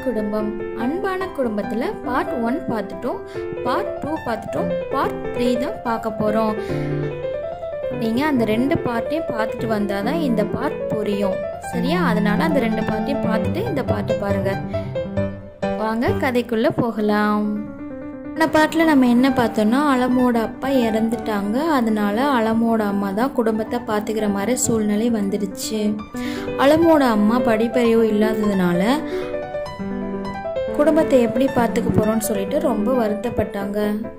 குடும்பம் அன்பான குடும்பத்தில் பார்ட் ஒன் பார்த்துட்டோம் பார்ட் டூ பார்த்துட்டோம் பார்ட் த்ரீ தான் பார்க்க போகிறோம் நீங்கள் அந்த ரெண்டு பார்ட்டையும் பார்த்துட்டு வந்தால் தான் இந்த பார்ட் புரியும் சரியா அதனால் அந்த ரெண்டு பார்ட்டையும் பார்த்துட்டு இந்த பாட்டை பாருங்கள் வாங்க கதைக்குள்ளே போகலாம் அந்த பாட்டில் நம்ம என்ன பார்த்தோம்னா அலமோட அப்பா இறந்துட்டாங்க அதனால அலமோட அம்மா தான் குடும்பத்தை பார்த்துக்கிற மாதிரி சூழ்நிலை வந்துடுச்சு அலமோட அம்மா படிப்பறிவு இல்லாததுனால குடும்பத்தை எப்படி பார்த்துக்க போகிறோம்னு சொல்லிட்டு ரொம்ப வருத்தப்பட்டாங்க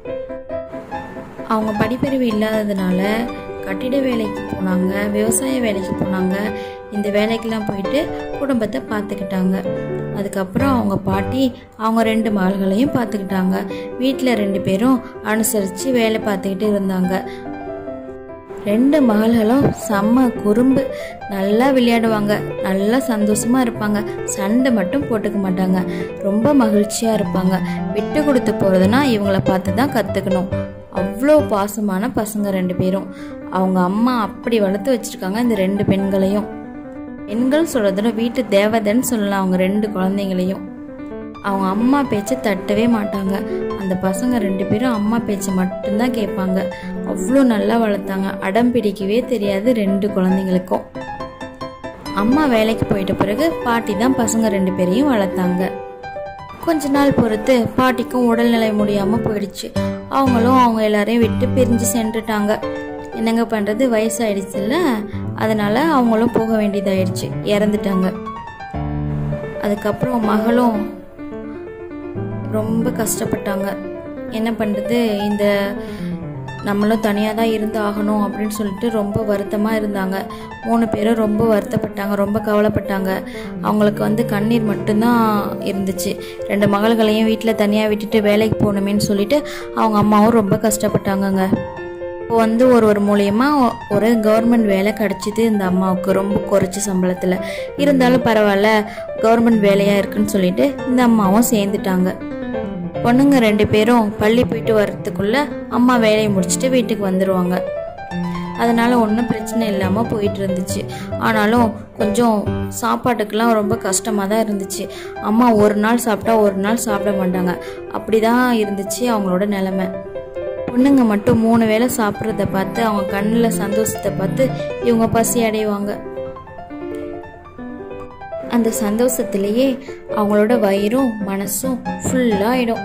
அவங்க படிப்பறிவு இல்லாததுனால கட்டிட வேலைக்கு போனாங்க விவசாய வேலைக்கு போனாங்க இந்த வேலைக்கெல்லாம் போயிட்டு குடும்பத்தை பார்த்துக்கிட்டாங்க அதுக்கப்புறம் அவங்க பாட்டி அவங்க ரெண்டு மகள்களையும் பார்த்துக்கிட்டாங்க வீட்டில் ரெண்டு பேரும் அனுசரித்து வேலை பார்த்துக்கிட்டு இருந்தாங்க ரெண்டு மகள்களும் செம்ம குறும்பு நல்லா விளையாடுவாங்க நல்லா சந்தோஷமாக இருப்பாங்க சண்டை மட்டும் போட்டுக்க மாட்டாங்க ரொம்ப மகிழ்ச்சியாக இருப்பாங்க விட்டு கொடுத்து போகிறதுனா இவங்கள பார்த்து தான் கற்றுக்கணும் அவ்வளோ பாசமான பசங்க ரெண்டு பேரும் அவங்க அம்மா அப்படி வளர்த்து வச்சுருக்காங்க இந்த ரெண்டு பெண்களையும் பெண்கள் சொல்கிறதோட வீட்டு தேவதைன்னு சொல்லலாம் அவங்க ரெண்டு குழந்தைங்களையும் அவங்க அம்மா பேச்சை தட்டவே மாட்டாங்க அந்த பசங்க ரெண்டு பேரும் அம்மா பேச்சை மட்டும்தான் கேட்பாங்க அவ்வளோ நல்லா வளர்த்தாங்க அடம் பிடிக்கவே தெரியாது ரெண்டு குழந்தைங்களுக்கும் அம்மா வேலைக்கு போயிட்ட பிறகு பாட்டி தான் பசங்க ரெண்டு பேரையும் வளர்த்தாங்க கொஞ்ச நாள் பொறுத்து பாட்டிக்கும் உடல்நிலை முடியாமல் போயிடுச்சு அவங்களும் அவங்க எல்லாரையும் விட்டு பிரிஞ்சு சென்றுட்டாங்க என்னங்க பண்ணுறது வயசாயிடுச்சுல்ல அதனால அவங்களும் போக வேண்டியதாயிடுச்சு இறந்துட்டாங்க அதுக்கப்புறம் மகளும் ரொம்ப கஷ்டப்பட்டாங்க என்ன பண்ணுறது இந்த நம்மளும் தனியாக தான் இருந்து ஆகணும் அப்படின்னு சொல்லிட்டு ரொம்ப வருத்தமாக இருந்தாங்க மூணு பேரும் ரொம்ப வருத்தப்பட்டாங்க ரொம்ப கவலைப்பட்டாங்க அவங்களுக்கு வந்து கண்ணீர் மட்டும்தான் இருந்துச்சு ரெண்டு மகள்களையும் வீட்டில் தனியாக விட்டுட்டு வேலைக்கு போகணுமேன்னு சொல்லிட்டு அவங்க அம்மாவும் ரொம்ப கஷ்டப்பட்டாங்கங்க இப்போ வந்து ஒரு ஒரு மூலியமா ஒரு கவர்மெண்ட் வேலை கிடச்சிது இந்த அம்மாவுக்கு ரொம்ப குறைச்ச சம்பளத்தில் இருந்தாலும் பரவாயில்ல கவர்மெண்ட் வேலையாக இருக்குன்னு சொல்லிட்டு இந்த அம்மாவும் சேர்ந்துட்டாங்க பொண்ணுங்க ரெண்டு பேரும் பள்ளி போயிட்டு வர்றதுக்குள்ள அம்மா வேலையை முடிச்சுட்டு வீட்டுக்கு வந்துடுவாங்க அதனால ஒன்றும் பிரச்சனை இல்லாமல் போயிட்டு இருந்துச்சு ஆனாலும் கொஞ்சம் சாப்பாட்டுக்கெல்லாம் ரொம்ப கஷ்டமாக தான் இருந்துச்சு அம்மா ஒரு நாள் சாப்பிட்டா ஒரு நாள் சாப்பிட மாட்டாங்க அப்படி தான் இருந்துச்சு அவங்களோட நிலமை பொண்ணுங்க மட்டும் மூணு வேளை சாப்பிட்றத பார்த்து அவங்க கண்ணில் சந்தோஷத்தை பார்த்து இவங்க பசி அடைவாங்க அந்த சந்தோஷத்திலேயே அவங்களோட வயிறும் மனசும் ஃபுல்லாகிடும்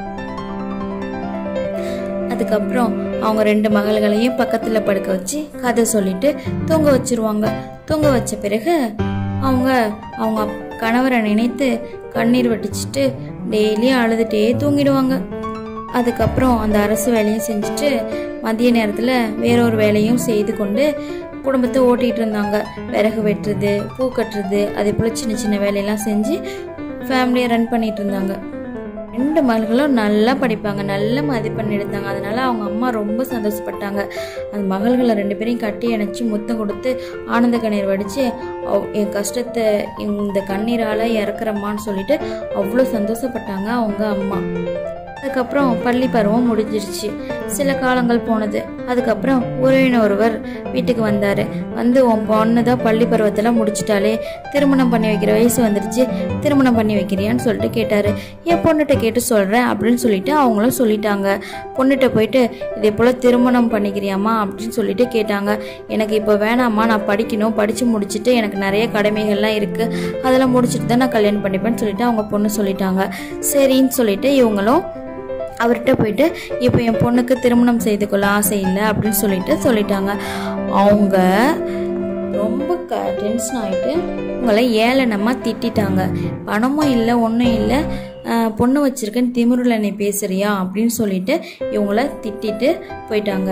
அதுக்கப்புறம் அவங்க ரெண்டு மகள்களையும் பக்கத்தில் படுக்க வச்சு கதை சொல்லிட்டு தூங்க வச்சிருவாங்க தூங்க வச்ச பிறகு அவங்க அவங்க கணவரை நினைத்து கண்ணீர் வடிச்சிட்டு டெய்லி அழுதுகிட்டே தூங்கிடுவாங்க அதுக்கப்புறம் அந்த அரசு வேலையும் செஞ்சுட்டு மதிய நேரத்தில் வேறொரு வேலையும் செய்து கொண்டு குடும்பத்தை ஓட்டிகிட்டு இருந்தாங்க விறகு வெட்டுறது பூ கட்டுறது அதே போல் சின்ன சின்ன வேலையெல்லாம் செஞ்சு ஃபேமிலியை ரன் பண்ணிட்டு இருந்தாங்க ரெண்டு மகள்களும் நல்லா படிப்பாங்க நல்ல மதிப்பெண் எடுத்தாங்க அதனால அவங்க அம்மா ரொம்ப சந்தோஷப்பட்டாங்க அந்த மகள்களை ரெண்டு பேரையும் கட்டி அணைச்சி முத்தம் கொடுத்து ஆனந்த கண்ணீர் வடித்து என் கஷ்டத்தை இந்த கண்ணீரால் இறக்குறம்மான்னு சொல்லிட்டு அவ்வளோ சந்தோஷப்பட்டாங்க அவங்க அம்மா அதுக்கப்புறம் பள்ளி பருவம் முடிஞ்சிருச்சு சில காலங்கள் போனது அதுக்கப்புறம் உறவினர் ஒருவர் வீட்டுக்கு வந்தார் வந்து உன் பொண்ணு தான் பள்ளி பருவத்தில் முடிச்சிட்டாலே திருமணம் பண்ணி வைக்கிற வயசு வந்துருச்சு திருமணம் பண்ணி வைக்கிறியான்னு சொல்லிட்டு கேட்டார் என் பொண்ணுகிட்ட கேட்டு சொல்கிறேன் அப்படின்னு சொல்லிட்டு அவங்களும் சொல்லிட்டாங்க பொண்ணுகிட்ட போயிட்டு இதே போல் திருமணம் பண்ணிக்கிறியாம்மா அப்படின்னு சொல்லிட்டு கேட்டாங்க எனக்கு இப்போ வேணாம்மா நான் படிக்கணும் படித்து முடிச்சுட்டு எனக்கு நிறைய கடமைகள்லாம் இருக்குது அதெல்லாம் முடிச்சுட்டு தான் நான் கல்யாணம் பண்ணிப்பேன்னு சொல்லிட்டு அவங்க பொண்ணு சொல்லிட்டாங்க சரின்னு சொல்லிட்டு இவங்களும் அவர்கிட்ட போயிட்டு இப்போ என் பொண்ணுக்கு திருமணம் செய்து கொள்ள ஆசை இல்லை அப்படின்னு சொல்லிட்டு சொல்லிட்டாங்க அவங்க ரொம்ப க டென்ஷன் ஆகிட்டு உங்களை ஏளனமாக திட்டிட்டாங்க பணமும் இல்லை ஒன்றும் இல்லை பொண்ணு வச்சிருக்கேன்னு திமிருல நீ பேசுறியா அப்படின்னு சொல்லிட்டு இவங்கள திட்டிட்டு போயிட்டாங்க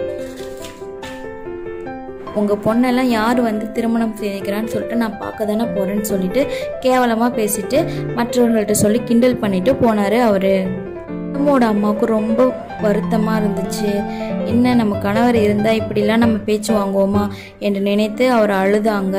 உங்கள் பொண்ணெல்லாம் யார் வந்து திருமணம் செய்திக்கிறான்னு சொல்லிட்டு நான் பார்க்க தானே போகிறேன்னு சொல்லிட்டு கேவலமாக பேசிட்டு மற்றவர்கள்ட்ட சொல்லி கிண்டல் பண்ணிட்டு போனார் அவர் அம்மாவோட அம்மாவுக்கு ரொம்ப வருத்தமாக இருந்துச்சு என்ன நம்ம கணவர் இருந்தால் இப்படிலாம் நம்ம பேச்சு வாங்குவோமா என்று நினைத்து அவர் அழுதாங்க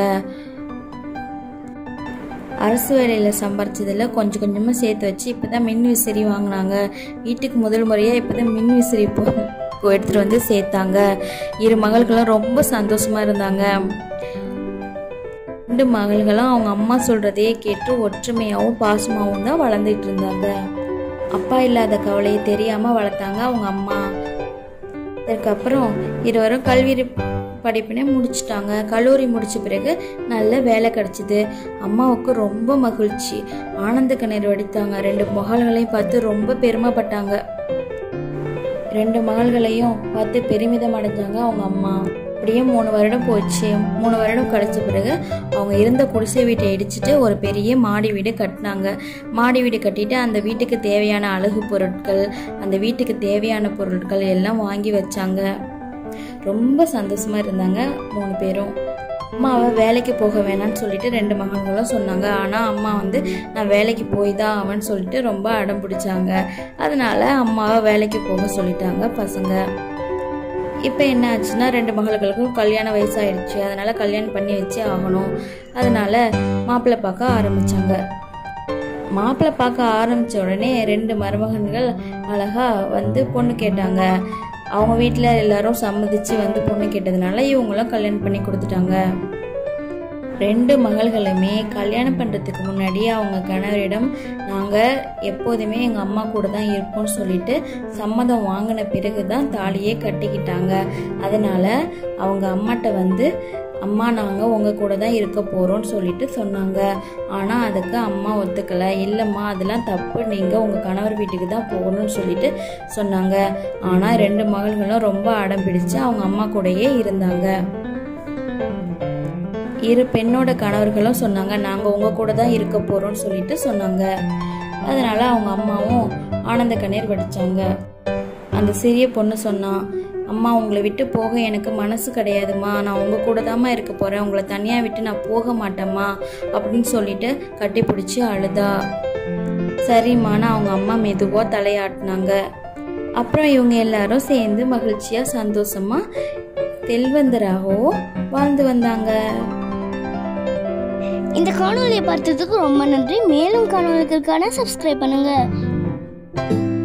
அரசு வேலையில் சம்பாரிச்சதில் கொஞ்சம் கொஞ்சமாக சேர்த்து வச்சு இப்போ தான் மின் விசிறி வாங்கினாங்க வீட்டுக்கு முதல் முறையாக இப்போ தான் மின் விசிறி போ எடுத்துகிட்டு வந்து சேர்த்தாங்க இரு மகள்களும் ரொம்ப சந்தோஷமாக இருந்தாங்க ரெண்டு மகள்களும் அவங்க அம்மா சொல்றதையே கேட்டு ஒற்றுமையாகவும் பாசமாகவும் தான் வளர்ந்துட்டு இருந்தாங்க அப்பா இல்லாத கவலையை தெரியாம வளர்த்தாங்க அவங்க அம்மா அதுக்கப்புறம் இருவரும் கல்வி படிப்பினை முடிச்சிட்டாங்க கல்லூரி முடிச்ச பிறகு நல்ல வேலை கிடைச்சிது அம்மாவுக்கு ரொம்ப மகிழ்ச்சி ஆனந்த கண்ணீர் வடித்தாங்க ரெண்டு மகள்களையும் பார்த்து ரொம்ப பெருமைப்பட்டாங்க ரெண்டு மகள்களையும் பார்த்து பெருமிதம் அடைஞ்சாங்க அவங்க அம்மா அப்படியே மூணு வருடம் போச்சு மூணு வருடம் கழிச்ச பிறகு அவங்க இருந்த குடிசை வீட்டை இடிச்சிட்டு ஒரு பெரிய மாடி வீடு கட்டினாங்க மாடி வீடு கட்டிட்டு அந்த வீட்டுக்கு தேவையான அழகு பொருட்கள் அந்த வீட்டுக்கு தேவையான பொருட்கள் எல்லாம் வாங்கி வச்சாங்க ரொம்ப சந்தோஷமா இருந்தாங்க மூணு பேரும் அம்மாவை வேலைக்கு போக வேணாம்னு சொல்லிட்டு ரெண்டு மகன்களும் சொன்னாங்க ஆனால் அம்மா வந்து நான் வேலைக்கு போய் தான் அவன் சொல்லிட்டு ரொம்ப அடம் பிடிச்சாங்க அதனால அம்மாவை வேலைக்கு போக சொல்லிட்டாங்க பசங்க இப்போ என்ன ஆச்சுன்னா ரெண்டு மகளுக்கும் கல்யாண வயசாயிடுச்சு அதனால கல்யாணம் பண்ணி வச்சே ஆகணும் அதனால மாப்பிள்ளை பார்க்க ஆரம்பிச்சாங்க மாப்பிள்ளை பார்க்க ஆரம்பிச்ச உடனே ரெண்டு மருமகன்கள் அழகா வந்து பொண்ணு கேட்டாங்க அவங்க வீட்டில் எல்லாரும் சம்மதிச்சு வந்து பொண்ணு கேட்டதுனால இவங்களும் கல்யாணம் பண்ணி கொடுத்துட்டாங்க ரெண்டு மகள்களுமே கல்யாணம் பண்ணுறதுக்கு முன்னாடி அவங்க கணவரிடம் நாங்கள் எப்போதுமே எங்கள் அம்மா கூட தான் இருப்போம்னு சொல்லிட்டு சம்மதம் வாங்கின பிறகு தான் தாலியே கட்டிக்கிட்டாங்க அதனால அவங்க அம்மாட்ட வந்து அம்மா நாங்கள் உங்கள் கூட தான் இருக்க போகிறோம்னு சொல்லிட்டு சொன்னாங்க ஆனால் அதுக்கு அம்மா ஒத்துக்கலை இல்லைம்மா அதெல்லாம் தப்பு நீங்கள் உங்கள் கணவர் வீட்டுக்கு தான் போகணும்னு சொல்லிட்டு சொன்னாங்க ஆனால் ரெண்டு மகள்களும் ரொம்ப அடம் பிடிச்சு அவங்க அம்மா கூடயே இருந்தாங்க இரு பெண்ணோட கணவர்களும் சொன்னாங்க நாங்கள் உங்கள் கூட தான் இருக்க போகிறோம்னு சொல்லிட்டு சொன்னாங்க அதனால அவங்க அம்மாவும் ஆனந்த கண்ணீர் வடிச்சாங்க அந்த சிறிய பொண்ணு சொன்னான் அம்மா உங்களை விட்டு போக எனக்கு மனசு கிடையாதும்மா நான் உங்கள் கூட தாம்மா இருக்க போகிறேன் உங்களை தனியாக விட்டு நான் போக மாட்டேம்மா அப்படின்னு சொல்லிட்டு கட்டி பிடிச்சி அழுதா சரிம்மான்னு அவங்க அம்மா மெதுவாக தலையாட்டினாங்க அப்புறம் இவங்க எல்லாரும் சேர்ந்து மகிழ்ச்சியாக சந்தோஷமாக தெல்வந்தராகவும் வாழ்ந்து வந்தாங்க இந்த காணொலியை பார்த்ததுக்கு ரொம்ப நன்றி மேலும் காணொலிகளுக்கான சப்ஸ்கிரைப் பண்ணுங்க